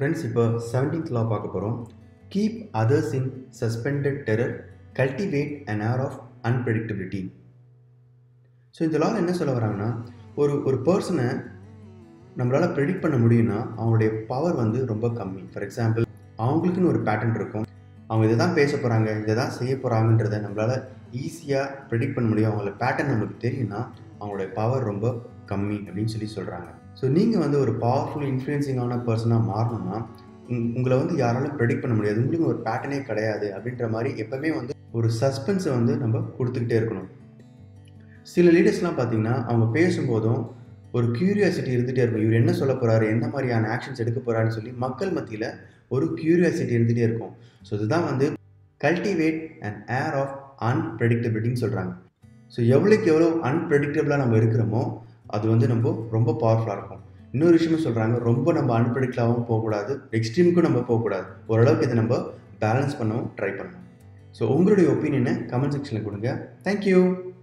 friends இப்போ seventeenth law பார்க்க போகிறோம் keep others in suspended terror cultivate an air of unpredictability so இந்த law என்ன சொல்ல வராங்கன்னா ஒரு ஒரு பர்சனை நம்மளால் ப்ரெடிக்ட் பண்ண முடியும்னா அவங்களுடைய பவர் வந்து ரொம்ப கம்மி ஃபார் எக்ஸாம்பிள் அவங்களுக்குன்னு ஒரு பேட்டர்ன் இருக்கும் அவங்க இதை தான் பேச போகிறாங்க இதை தான் செய்ய போகிறாங்கன்றத நம்மளால் ஈஸியாக ப்ரெடிக்ட் பண்ண முடியும் அவங்களோட பேட்டர்ன் நமக்கு தெரியும்னா அவங்களுடைய பவர் ரொம்ப கம்மி அப்படின்னு சொல்லி சொல்கிறாங்க ஸோ நீங்கள் வந்து ஒரு பவர்ஃபுல் இன்ஃப்ளூயன்சிங்கான பர்சனாக மாறணும்னா உங்- உங்களை வந்து யாராலும் ப்ரெடிக்ட் பண்ண முடியாது உங்களுக்கு ஒரு பேட்டர்னே கிடையாது அப்படின்ற மாதிரி எப்பவுமே வந்து ஒரு சஸ்பென்ஸை வந்து நம்ம கொடுத்துக்கிட்டே இருக்கணும் சில லீடர்ஸ்லாம் பார்த்தீங்கன்னா அவங்க பேசும்போதும் ஒரு கியூரியாசிட்டி இருந்துகிட்டே இருக்கும் இவர் என்ன சொல்ல போகிறாரு என்ன மாதிரியான ஆக்ஷன்ஸ் எடுக்க போகிறாருன்னு சொல்லி மக்கள் மத்தியில் ஒரு கியூரியாசிட்டி இருந்துகிட்டே இருக்கும் ஸோ இதுதான் வந்து கல்டிவேட் அண்ட் ஏர் ஆஃப் அன்பிரடிக்டபிலிட்டின்னு சொல்கிறாங்க ஸோ எவ்வளோக்கு எவ்வளோ அன்பிரடிக்டபிளாக நம்ம இருக்கிறோமோ அது வந்து நம்ம ரொம்ப பவர்ஃபுல்லாக இருக்கும் இன்னொரு விஷயமும் சொல்கிறாங்க ரொம்ப நம்ம அன்பிரடிக்டபிளாகவும் போகக்கூடாது எக்ஸ்ட்ரீமுக்கும் நம்ம போகக்கூடாது ஓரளவுக்கு இதை நம்ம பேலன்ஸ் பண்ணவும் ட்ரை பண்ணணும் ஸோ உங்களுடைய ஒப்பீனியனை கமெண்ட் செக்ஷனில் கொடுங்க தேங்க்யூ